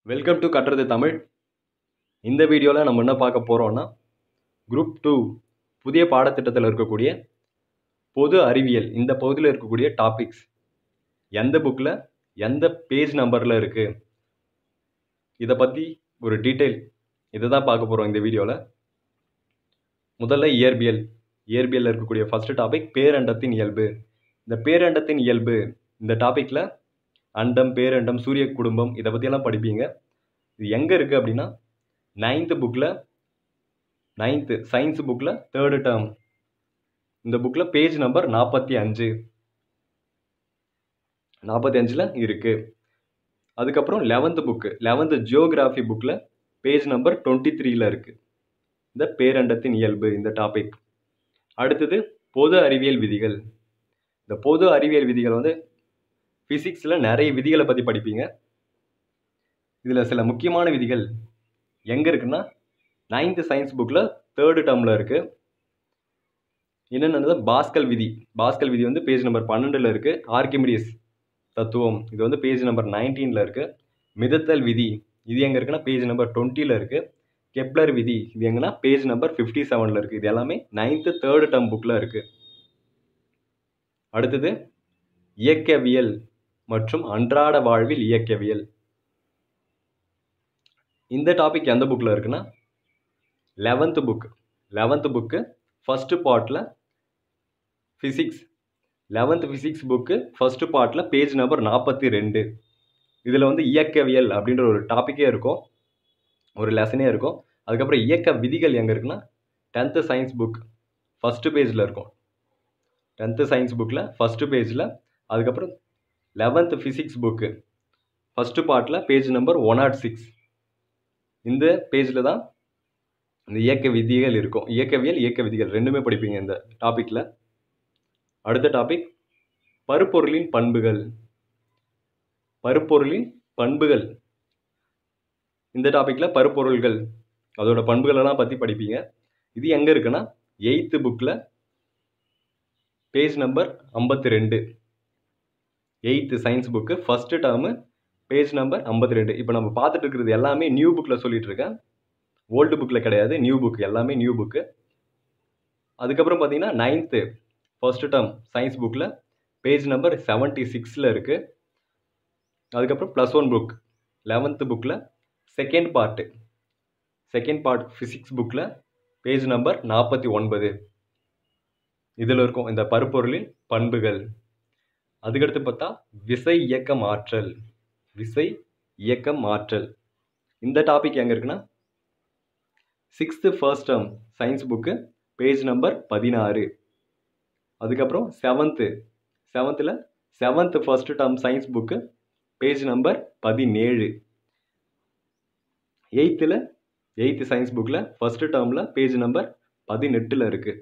welcome to கட்டுறது தமிழ் இந்த வீடியோவில் நம்ம என்ன பார்க்க போகிறோம்னா குரூப் டூ புதிய பாடத்திட்டத்தில் இருக்கக்கூடிய பொது அறிவியல் இந்த பகுதியில் இருக்கக்கூடிய டாபிக்ஸ் எந்த புக்கில் எந்த பேஜ் நம்பரில் இருக்குது இதை பற்றி ஒரு டீட்டெயில் இதை தான் பார்க்க போகிறோம் இந்த வீடியோவில் முதல்ல இயற்பியல் இயற்பியலில் இருக்கக்கூடிய ஃபஸ்ட்டு டாபிக் பேரண்டத்தின் இயல்பு இந்த பேரண்டத்தின் இயல்பு இந்த டாப்பிக்கில் அண்டம் பேரண்டம் சூரிய குடும்பம் இதை பற்றியெல்லாம் படிப்பீங்க இது எங்கே இருக்குது அப்படின்னா நைன்த்து புக்கில் நைன்த்து சயின்ஸ் புக்கில் தேர்டு டேர்ம் இந்த புக்கில் பேஜ் நம்பர் நாற்பத்தி அஞ்சு நாற்பத்தி அஞ்சில் இருக்குது அதுக்கப்புறம் லெவன்த்து புக்கு லெவன்த்து ஜியோகிராஃபி புக்கில் பேஜ் நம்பர் டுவெண்ட்டி த்ரீல இருக்குது இந்த பேரண்டத்தின் இயல்பு இந்த டாபிக் அடுத்தது பொது அறிவியல் விதிகள் இந்த பொது அறிவியல் விதிகள் வந்து ஃபிசிக்ஸில் நிறைய விதிகளை பற்றி படிப்பீங்க இதில் சில முக்கியமான விதிகள் எங்கே இருக்குன்னா நைன்த்து சயின்ஸ் புக்கில் தேர்டு டேர்மில் இருக்குது என்னென்னது பாஸ்கல் விதி பாஸ்கல் விதி வந்து பேஜ் நம்பர் பன்னெண்டில் இருக்குது ஆர்கிமிடியஸ் தத்துவம் இது வந்து பேஜ் நம்பர் நைன்டீனில் இருக்குது மிதத்தல் விதி இது எங்கே இருக்குன்னா பேஜ் நம்பர் டுவெண்ட்டியில் இருக்குது கெப்லர் விதி இது எங்கன்னா பேஜ் நம்பர் ஃபிஃப்டி செவனில் இருக்குது இது எல்லாமே நைன்த்து தேர்டு டேர்ம் புக்கில் இருக்குது அடுத்தது இயக்கவியல் மற்றும் அன்றாட வாழ்வில் இயக்கவியல் இந்த டாபிக் எந்த புக்கில் இருக்குன்னா eleventh book eleventh book first பார்ட்டில் physics eleventh physics book first பார்ட்டில் பேஜ் நம்பர் நாற்பத்தி ரெண்டு இதில் வந்து இயக்கவியல் அப்படின்ற ஒரு டாப்பிக்கே இருக்கும் ஒரு லெசனே இருக்கும் அதுக்கப்புறம் இயக்க விதிகள் எங்கே இருக்குன்னா டென்த்து சயின்ஸ் புக் ஃபஸ்ட்டு பேஜில் இருக்கும் டென்த்து சயின்ஸ் புக்கில் ஃபஸ்ட்டு பேஜில் அதுக்கப்புறம் லெவன்த்து ஃபிசிக்ஸ் புக்கு ஃபஸ்ட்டு பார்ட்டில் page number one nought six இந்த பேஜில் தான் இந்த இயக்க விதிகள் இருக்கும் இயக்கவியல் இயக்க விதிகள் ரெண்டுமே படிப்பீங்க இந்த டாப்பிக்கில் அடுத்த டாபிக் பருப்பொருளின் பண்புகள் பருப்பொருளின் பண்புகள் இந்த டாப்பிக்கில் பருப்பொருள்கள் அதோட பண்புகளெல்லாம் பற்றி படிப்பீங்க இது எங்கே இருக்குன்னா எயித்து புக்கில் பேஜ் நம்பர் ஐம்பத்தி ரெண்டு eighth science book first term page number ஐம்பத்தி ரெண்டு இப்போ நம்ம பார்த்துட்டு இருக்கிறது எல்லாமே நியூ புக்கில் சொல்லிட்டு இருக்கேன் ஓல்டு புக்கில் கிடையாது நியூ புக் எல்லாமே நியூ புக்கு அதுக்கப்புறம் பார்த்தீங்கன்னா நைன்த்து ஃபர்ஸ்ட் டேர்ம் சயின்ஸ் புக்கில் பேஜ் நம்பர் செவன்ட்டி சிக்ஸில் இருக்குது அதுக்கப்புறம் ப்ளஸ் ஒன் புக் லெவன்த்து புக்கில் second part second part physics புக்கில் பேஜ் நம்பர் நாற்பத்தி ஒன்பது இதில் இருக்கும் இந்த பருப்பொருளின் பண்புகள் அதுக்கடுத்து பார்த்தா விசை இயக்கம் ஆற்றல் விசை இயக்கம் ஆற்றல் இந்த டாபிக் எங்கே இருக்குன்னா sixth first term science book page number பதினாறு அதுக்கப்புறம் செவன்த்து செவன்த்தில் seventh first term science book page number பதினேழு எயித்தில் எயித்து சயின்ஸ் புக்கில் ஃபஸ்ட்டு டேர்மில் பேஜ் நம்பர் பதினெட்டில் இருக்குது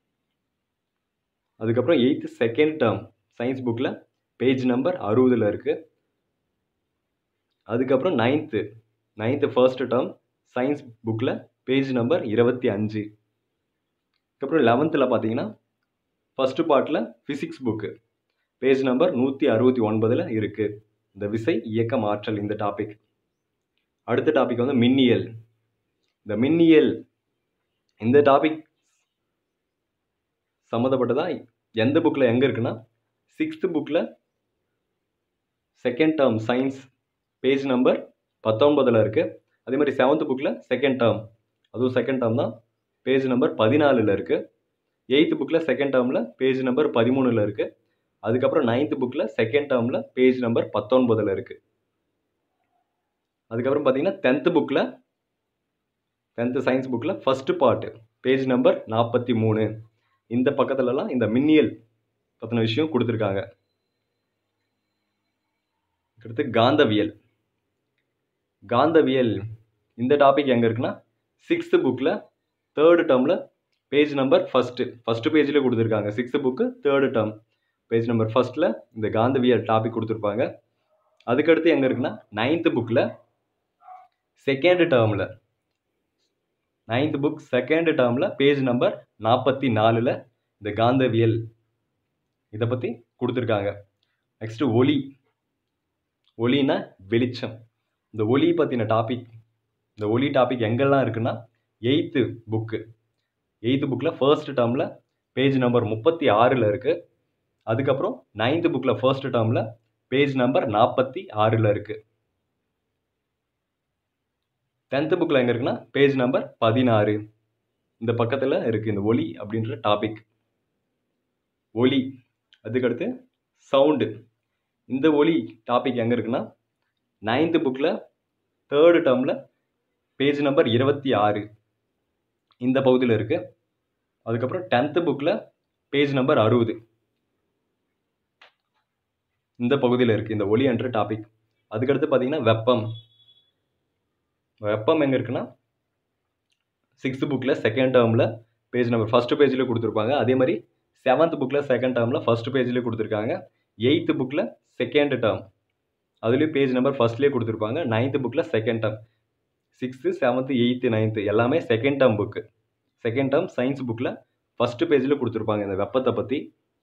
அதுக்கப்புறம் எயித்து செகண்ட் டேர்ம் சயின்ஸ் புக்கில் பேஜ் நம்பர் அறுபதில் இருக்குது அதுக்கப்புறம் ninth ninth first term science புக்கில் பேஜ் நம்பர் இருபத்தி அஞ்சு அதுக்கப்புறம் லெவன்த்தில் பார்த்தீங்கன்னா ஃபஸ்ட்டு பார்ட்டில் ஃபிசிக்ஸ் புக்கு பேஜ் நம்பர் நூற்றி அறுபத்தி ஒன்பதில் இருக்குது இந்த விசை இயக்கம் ஆற்றல் இந்த டாபிக் அடுத்த டாபிக் வந்து மின்னியல் இந்த மின்னியல் இந்த டாபிக் சம்மந்தப்பட்டதாக எந்த புக்கில் எங்கே இருக்குன்னா சிக்ஸ்த்து புக்கில் second term science page number பத்தொன்பதில் இருக்குது அதே மாதிரி செவன்த் புக்கில் செகண்ட் டேர்ம் அதுவும் செகண்ட் டேர்ம் தான் பேஜ் நம்பர் பதினாலில் இருக்குது எயித்து புக்கில் செகண்ட் டேர்மில் பேஜ் நம்பர் பதிமூணில் இருக்குது அதுக்கப்புறம் நைன்த்து புக்கில் செகண்ட் டேர்மில் பேஜ் நம்பர் பத்தொன்பதில் இருக்குது அதுக்கப்புறம் பார்த்தீங்கன்னா டென்த்து புக்கில் டென்த்து சயின்ஸ் புக்கில் ஃபஸ்ட்டு பார்ட்டு பேஜ் நம்பர் நாற்பத்தி மூணு இந்த பக்கத்துலலாம் இந்த மின்னியல் பற்றின விஷயம் கொடுத்துருக்காங்க அடுத்து காந்தவியல் காந்தவியல் இந்த டாபிக் எங்கே இருக்குன்னா சிக்ஸ்த்து புக்கில் தேர்டு டேர்மில் பேஜ் நம்பர் ஃபஸ்ட்டு ஃபஸ்ட்டு பேஜில் கொடுத்துருக்காங்க sixth book third term page number ஃபஸ்ட்டில் இந்த காந்தவியல் டாபிக் கொடுத்துருப்பாங்க அதுக்கடுத்து எங்கே இருக்குன்னா நைன்த்து புக்கில் செகண்ட் டேர்மில் நைன்த் புக் செகண்ட் டேர்மில் பேஜ் நம்பர் நாற்பத்தி நாலில் இந்த காந்தவியல் இதை பற்றி கொடுத்துருக்காங்க நெக்ஸ்ட்டு ஒளி ஒளினா வெளிச்சம் இந்த ஒலி பற்றின டாபிக் இந்த ஒலி டாபிக் எங்கெல்லாம் இருக்குன்னா எயித்து புக்கு எயித்து புக்கில் ஃபர்ஸ்ட் டேர்மில் பேஜ் நம்பர் முப்பத்தி ஆறில் இருக்குது அதுக்கப்புறம் நைன்த்து புக்கில் ஃபர்ஸ்ட் டேர்மில் பேஜ் நம்பர் நாற்பத்தி ஆறில் இருக்குது டென்த்து புக்கில் எங்கே இருக்குன்னா பேஜ் நம்பர் பதினாறு இந்த பக்கத்தில் இருக்குது இந்த ஒலி அப்படின்ற டாபிக் ஒலி அதுக்கடுத்து சவுண்டு இந்த ஒலி டாபிக் எங்கே இருக்குன்னா நைன்த்து புக்கில் தேர்டு டேர்மில் பேஜ் நம்பர் இருபத்தி ஆறு இந்த பகுதியில் இருக்குது அதுக்கப்புறம் டென்த்து புக்கில் பேஜ் நம்பர் அறுபது இந்த பகுதியில் இருக்குது இந்த ஒலி என்ற டாபிக் அதுக்கடுத்து பார்த்தீங்கன்னா வெப்பம் வெப்பம் எங்கே இருக்குன்னா சிக்ஸ்த்து புக்கில் செகண்ட் டேர்மில் பேஜ் நம்பர் ஃபஸ்ட்டு பேஜில் கொடுத்துருப்பாங்க அதே மாதிரி செவன்த் புக்கில் செகண்ட் டேர்மில் ஃபஸ்ட்டு பேஜ்லேயே கொடுத்துருக்காங்க எயித்து புக்கில் செகண்ட் டேர்ம் அதுலேயும் பேஜ் நம்பர் ஃபஸ்ட்லேயே கொடுத்துருப்பாங்க நைன்த்து புக்கில் second term sixth seventh eighth ninth எல்லாமே second term book second term science புக்கில் ஃபஸ்ட்டு பேஜில் கொடுத்துருப்பாங்க இந்த வெப்பத்தை பற்றி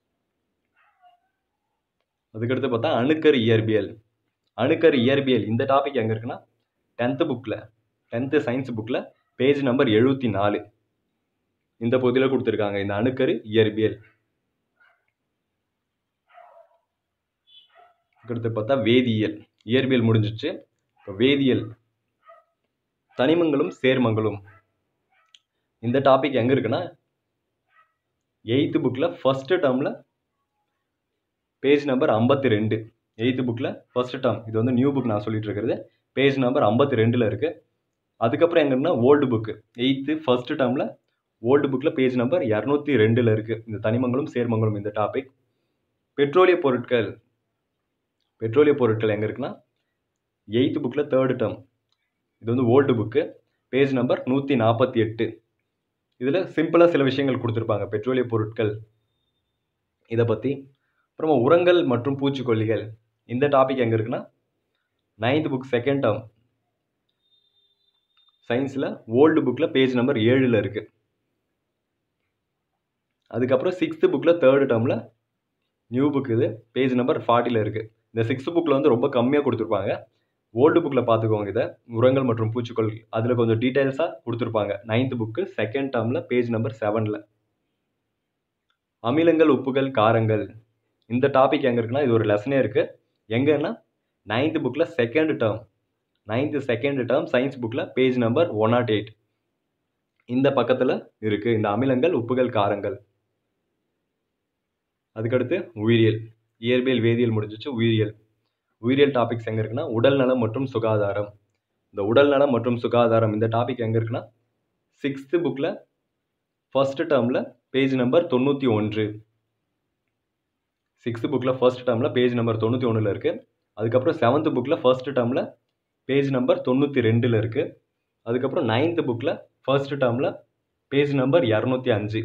அதுக்கடுத்து பார்த்தா அணுக்கரு இயற்பியல் அணுக்கரு இயற்பியல் இந்த டாபிக் எங்கே இருக்குன்னா டென்த்து புக்கில் டென்த்து சயின்ஸ் புக்கில் பேஜ் நம்பர் எழுபத்தி நாலு இந்த பகுதியில் கொடுத்துருக்காங்க இந்த அணுக்கரு இயற்பியல் அடுத்து பார்த்தா வேதியியல் இயற்பியல் முடிஞ்சிச்சு இப்போ வேதியியல் தனிமங்களும் சேர்மங்களும் இந்த டாபிக் எங்கே இருக்குன்னா எயித்து புக்கில் ஃபஸ்ட்டு டேர்மில் பேஜ் நம்பர் ஐம்பத்தி ரெண்டு எயித்து புக்கில் ஃபஸ்ட்டு டேர்ம் இது வந்து நியூ புக் நான் சொல்லிட்டு இருக்கிறது பேஜ் நம்பர் ஐம்பத்தி ரெண்டில் இருக்குது அதுக்கப்புறம் எங்கன்னா ஓல்டு புக்கு எயித்து ஃபஸ்ட்டு டேர்மில் ஓல்டு புக்கில் பேஜ் நம்பர் இரநூத்தி ரெண்டில் இருக்குது இந்த தனிமங்களும் சேர்மங்களும் இந்த டாபிக் பெட்ரோலிய பொருட்கள் பெட்ரோலிய பொருட்கள் எங்கே இருக்குன்னா எயித்து புக்கில் தேர்டு டேர்ம் இது வந்து ஓல்டு புக்கு பேஜ் நம்பர் நூற்றி நாற்பத்தி எட்டு இதில் சிம்பிளாக சில விஷயங்கள் கொடுத்துருப்பாங்க பெட்ரோலிய பொருட்கள் இதை பற்றி அப்புறமா உரங்கள் மற்றும் பூச்சிக்கொல்லிகள் இந்த டாபிக் எங்கே இருக்குன்னா நைன்த் புக் செகண்ட் டேர்ம் சயின்ஸில் ஓல்டு புக்கில் பேஜ் நம்பர் ஏழில் இருக்குது அதுக்கப்புறம் சிக்ஸ்த்து புக்கில் தேர்டு டேர்மில் நியூ புக் இது பேஜ் நம்பர் ஃபார்ட்டியில் இருக்குது இந்த சிக்ஸ்த்து புக்கில் வந்து ரொம்ப கம்மியாக கொடுத்துருப்பாங்க ஓல்டு புக்கில் பார்த்துக்கோங்க இதை உரங்கள் மற்றும் பூச்சிக்கொல் அதில் கொஞ்சம் டீட்டெயில்ஸாக கொடுத்துருப்பாங்க நைன்த் புக்கு செகண்ட் டேர்மில் பேஜ் நம்பர் செவனில் அமிலங்கள் உப்புகள் காரங்கள் இந்த டாபிக் எங்கே இருக்குன்னா இது ஒரு லெசனே இருக்குது எங்கன்னா நைன்த் புக்கில் second term ninth second term science புக்கில் page number one nought eight இந்த பக்கத்தில் இருக்குது இந்த அமிலங்கள் உப்புகள் காரங்கள் அதுக்கடுத்து உயிரியல் இயற்பியல் வேதியியல் முடிஞ்சிச்சு உயிரியல் உயிரியல் டாபிக்ஸ் எங்கே இருக்குன்னா உடல் நலம் மற்றும் சுகாதாரம் இந்த உடல் நலம் மற்றும் சுகாதாரம் இந்த டாபிக் எங்கே இருக்குன்னா சிக்ஸ்த்து புக்கில் ஃபஸ்ட்டு டேர்மில் பேஜ் நம்பர் தொண்ணூற்றி ஒன்று சிக்ஸ்த்து புக்கில் ஃபர்ஸ்ட் டேர்மில் பேஜ் நம்பர் தொண்ணூற்றி ஒன்றில் இருக்குது அதுக்கப்புறம் செவன்த்து புக்கில் ஃபர்ஸ்ட் டேர்மில் பேஜ் நம்பர் தொண்ணூற்றி ரெண்டில் இருக்குது அதுக்கப்புறம் நைன்த்து புக்கில் ஃபர்ஸ்ட் டேர்மில் பேஜ் நம்பர் இரநூத்தி அஞ்சு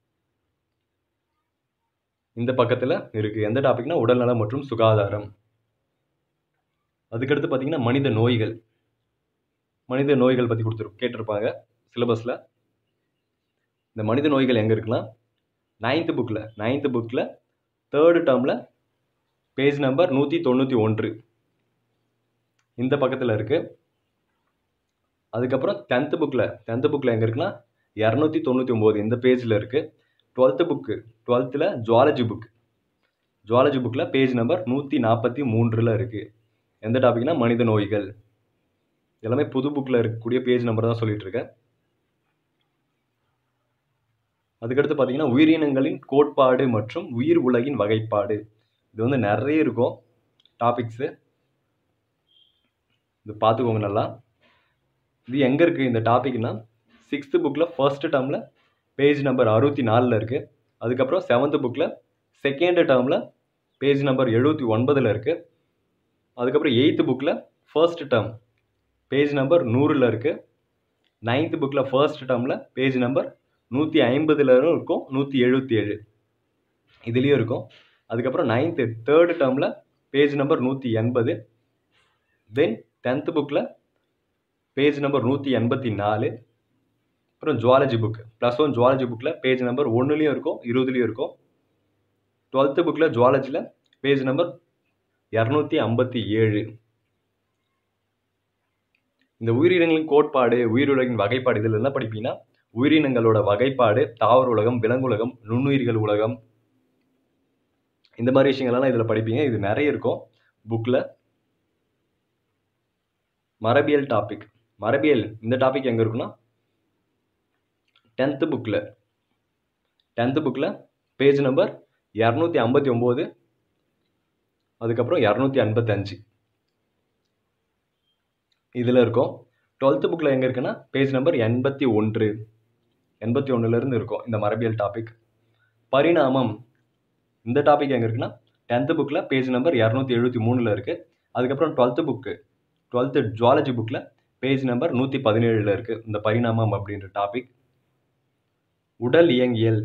இந்த பக்கத்தில் இருக்குது எந்த டாபிக்னா உடல்நலம் மற்றும் சுகாதாரம் அதுக்கடுத்து பார்த்தீங்கன்னா மனித நோய்கள் மனித நோய்கள் பற்றி கொடுத்துரு கேட்டிருப்பாங்க சிலபஸில் இந்த மனித நோய்கள் எங்கே இருக்குன்னா நைன்த்து புக்கில் நைன்த்து புக்கில் தேர்டு டேர்மில் பேஜ் நம்பர் நூற்றி தொண்ணூற்றி ஒன்று இந்த பக்கத்தில் இருக்குது அதுக்கப்புறம் டென்த்து புக்கில் டென்த்து புக்கில் எங்கே இருக்குன்னா இரநூத்தி தொண்ணூற்றி ஒம்பது இந்த பேஜில் இருக்குது டுவெல்த்து புக்கு டுவெல்த்தில் ஜுவாலஜி புக் ஜுவாலஜி புக்கில் பேஜ் நம்பர் நூற்றி நாற்பத்தி மூன்றில் இருக்குது எந்த டாபிக்னா மனித நோய்கள் எல்லாமே புது புக்கில் இருக்கக்கூடிய பேஜ் நம்பர் தான் சொல்லிட்டு இருக்கேன் அதுக்கடுத்து பார்த்தீங்கன்னா உயிரினங்களின் கோட்பாடு மற்றும் உயிர் உலகின் வகைப்பாடு இது வந்து நிறைய இருக்கும் டாபிக்ஸு இது பார்த்துக்கோங்க நல்லா இது எங்கே இருக்குது இந்த டாபிக்னா சிக்ஸ்த்து புக்கில் ஃபர்ஸ்ட் டேர்மில் பேஜ் நம்பர் அறுபத்தி நாலில் இருக்குது அதுக்கப்புறம் செவன்த்து புக்கில் செகண்ட் டேர்மில் பேஜ் நம்பர் எழுபத்தி ஒன்பதில் இருக்குது அதுக்கப்புறம் எயித்து புக்கில் ஃபர்ஸ்ட் டேர்ம் பேஜ் நம்பர் நூறில் இருக்குது நைன்த்து புக்கில் ஃபர்ஸ்ட் டேர்மில் பேஜ் நம்பர் நூற்றி ஐம்பதுலரும் இருக்கும் நூற்றி எழுபத்தி ஏழு இதுலேயும் இருக்கும் அதுக்கப்புறம் நைன்த்து தேர்டு டேர்மில் பேஜ் நம்பர் நூற்றி எண்பது தென் டென்த்து புக்கில் பேஜ் நம்பர் நூற்றி எண்பத்தி நாலு அப்புறம் zoology book plus one zoology புக்கில் பேஜ் நம்பர் ஒன்றுலேயும் இருக்கும் இருபதுலேயும் இருக்கும் டுவெல்த்து புக்கில் ஜுவாலஜியில் பேஜ் நம்பர் இரநூத்தி ஐம்பத்தி ஏழு இந்த உயிரினங்களின் கோட்பாடு உயிருலகின் வகைப்பாடு இதில் என்ன படிப்பீங்கன்னா உயிரினங்களோட வகைப்பாடு தாவர உலகம் விலங்குலகம் நுண்ணுயிர்கள் உலகம் இந்த மாதிரி விஷயங்கள்லாம் இதில் படிப்பீங்க இது நிறைய இருக்கும் புக்கில் மரபியல் டாபிக் மரபியல் இந்த டாபிக் எங்கே இருக்குன்னா டென்த்து புக்கில் டென்த்து புக்கில் பேஜ் நம்பர் இரநூத்தி ஐம்பத்தி ஒம்பது அதுக்கப்புறம் இரநூத்தி ஐம்பத்தஞ்சு இதில் இருக்கும் டுவெல்த்து புக்கில் எங்கே இருக்குன்னா பேஜ் நம்பர் எண்பத்தி ஒன்று எண்பத்தி ஒன்றுலேருந்து இருக்கும் இந்த மரபியல் டாபிக் பரிணாமம் இந்த டாபிக் எங்கே இருக்குன்னா டென்த்து புக்கில் பேஜ் நம்பர் இரநூத்தி எழுபத்தி மூணில் இருக்குது அதுக்கப்புறம் டுவெல்த்து புக்கு டுவெல்த்து ஜுவாலஜி புக்கில் பேஜ் நம்பர் நூற்றி பதினேழில் இருக்குது இந்த பரிணாமம் அப்படின்ற டாபிக் உடல் இயங்கியல்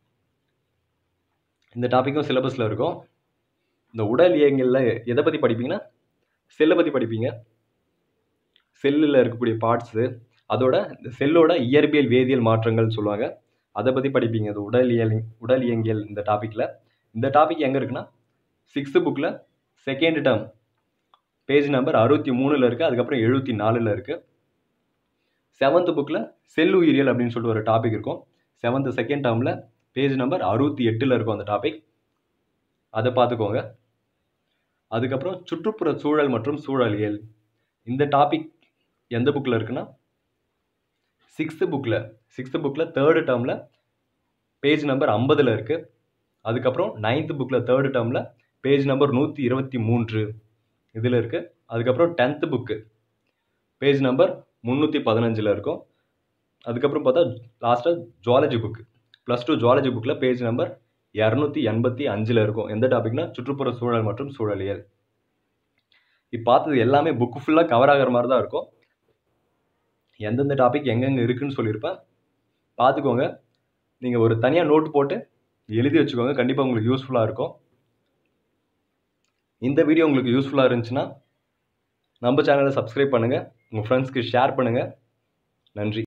இந்த டாப்பிக்கும் சிலபஸில் இருக்கும் இந்த உடல் இயங்கியலில் எதை பற்றி படிப்பீங்கன்னா செல்லை பற்றி படிப்பீங்க செல்லில் இருக்கக்கூடிய பார்ட்ஸு அதோட இந்த செல்லோட இயற்பியல் வேதியியல் மாற்றங்கள் சொல்லுவாங்க அதை பற்றி படிப்பீங்க இந்த உடல் இயல் உடல் இயங்கியல் இந்த டாப்பிக்கில் இந்த டாபிக் எங்கே இருக்குன்னா சிக்ஸ்த்து புக்கில் செகண்ட் டேர்ம் பேஜ் நம்பர் அறுபத்தி மூணில் இருக்குது அதுக்கப்புறம் எழுபத்தி நாலில் இருக்குது செவன்த்து புக்கில் செல் உயிரியல் அப்படின்னு சொல்லிட்டு ஒரு டாபிக் இருக்கும் செவன்த்து செகண்ட் டேர்மில் பேஜ் நம்பர் அறுபத்தி எட்டில் இருக்கும் அந்த டாபிக் அதை பார்த்துக்கோங்க அதுக்கப்புறம் சுற்றுப்புற சூழல் மற்றும் சூழலியல் இந்த டாபிக் எந்த புக்கில் இருக்குன்னா சிக்ஸ்த்து புக்கில் சிக்ஸ்த்து புக்கில் தேர்டு டேர்மில் பேஜ் நம்பர் ஐம்பதில் இருக்குது அதுக்கப்புறம் நைன்த்து புக்கில் தேர்டு டேர்மில் பேஜ் நம்பர் நூற்றி இருபத்தி மூன்று இதில் இருக்குது அதுக்கப்புறம் டென்த்து புக்கு பேஜ் நம்பர் முந்நூற்றி பதினஞ்சில் இருக்கும் அதுக்கப்புறம் பார்த்தா லாஸ்ட்டாக zoology book plus two zoology புக்கில் பேஜ் நம்பர் இரநூத்தி எண்பத்தி அஞ்சில் இருக்கும் எந்த டாபிக்னா சுற்றுப்புற சூழல் மற்றும் சூழலியல் இப்போ பார்த்தது எல்லாமே புக்கு ஃபுல்லாக கவர் ஆகிற மாதிரி தான் இருக்கும் எந்தெந்த டாபிக் எங்கெங்கே இருக்குன்னு சொல்லியிருப்பேன் பார்த்துக்கோங்க நீங்கள் ஒரு தனியாக நோட் போட்டு எழுதி வச்சுக்கோங்க கண்டிப்பாக உங்களுக்கு யூஸ்ஃபுல்லாக இருக்கும் இந்த வீடியோ உங்களுக்கு யூஸ்ஃபுல்லாக இருந்துச்சுன்னா நம்ம சேனலை சப்ஸ்கிரைப் பண்ணுங்கள் உங்கள் ஃப்ரெண்ட்ஸ்க்கு ஷேர் பண்ணுங்கள் நன்றி